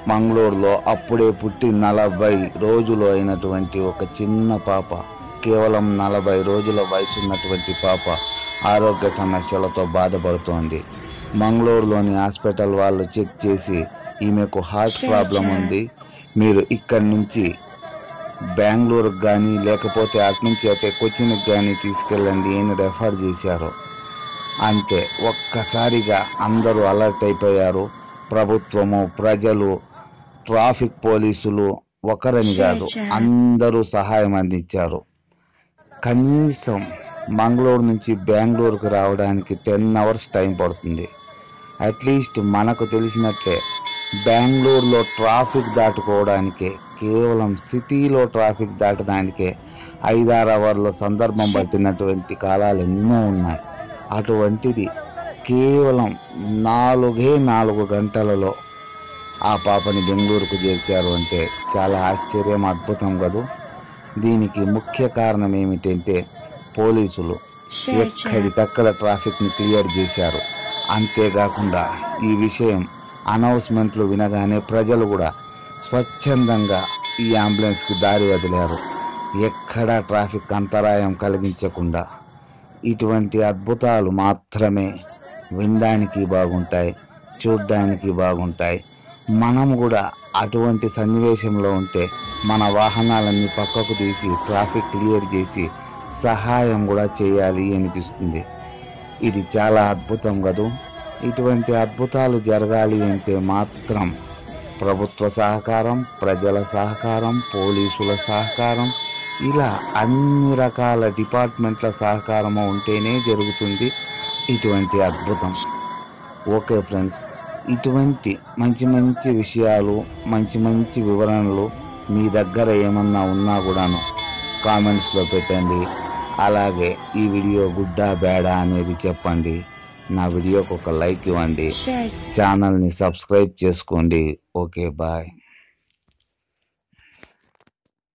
మంగళూరులో అప్పుడే పుట్టి నలభై రోజులు అయినటువంటి ఒక చిన్న పాప కేవలం నలభై రోజుల వయసు ఉన్నటువంటి పాప ఆరోగ్య సమస్యలతో బాధపడుతోంది మంగళూరులోని హాస్పిటల్ వాళ్ళు చెక్ చేసి ఈమెకు హార్ట్ ప్రాబ్లం ఉంది మీరు ఇక్కడి నుంచి బెంగళూరుకు కానీ లేకపోతే అటు నుంచి అయితే కొచ్చిన్కి కానీ తీసుకెళ్ళండి అని రెఫర్ చేశారు అంతే ఒక్కసారిగా అందరూ అలర్ట్ అయిపోయారు ప్రభుత్వము ప్రజలు ట్రాఫిక్ పోలీసులు ఒకరని కాదు అందరూ సహాయం అందించారు కనీసం మంగళూరు నుంచి బెంగళూరుకు రావడానికి టెన్ అవర్స్ టైం పడుతుంది అట్లీస్ట్ మనకు తెలిసినట్లే బెంగళూరులో ట్రాఫిక్ దాటుకోవడానికే కేవలం సిటీలో ట్రాఫిక్ దాటడానికే ఐదారు అవర్ల సందర్భం పట్టినటువంటి కాలాలు ఎన్నో ఉన్నాయి అటువంటిది కేవలం నాలుగే నాలుగు గంటలలో ఆ పాపని బెంగళూరుకు చేర్చారు అంటే చాలా ఆశ్చర్యం అద్భుతం కదూ దీనికి ముఖ్య కారణం ఏమిటంటే పోలీసులు ఎక్కడికక్కడ ట్రాఫిక్ని క్లియర్ చేశారు అంతేకాకుండా ఈ విషయం అనౌన్స్మెంట్లు వినగానే ప్రజలు కూడా స్వచ్ఛందంగా ఈ అంబులెన్స్కి దారి వదిలారు ఎక్కడా ట్రాఫిక్ అంతరాయం కలిగించకుండా ఇటువంటి అద్భుతాలు మాత్రమే వినడానికి బాగుంటాయి చూడ్డానికి బాగుంటాయి మనం కూడా అటువంటి సన్నివేశంలో ఉంటే మన వాహనాలన్నీ పక్కకు తీసి ట్రాఫిక్ క్లియర్ చేసి సహాయం కూడా చేయాలి అనిపిస్తుంది ఇది చాలా అద్భుతం కదూ ఇటువంటి అద్భుతాలు జరగాలి అంటే మాత్రం ప్రభుత్వ సహకారం ప్రజల సహకారం పోలీసుల సహకారం ఇలా అన్ని రకాల డిపార్ట్మెంట్ల సహకారము ఉంటేనే జరుగుతుంది ఇటువంటి అద్భుతం ఓకే ఫ్రెండ్స్ ఇటువంటి మంచి మంచి విషయాలు మంచి మంచి వివరణలు మీ దగ్గర ఏమన్నా ఉన్నా కూడాను కామెంట్స్లో పెట్టండి అలాగే ఈ వీడియో గుడ్డా బేడా అనేది చెప్పండి నా వీడియోకి ఒక లైక్ ఇవ్వండి షేర్ ఛానల్ని సబ్స్క్రైబ్ చేసుకోండి ఓకే బాయ్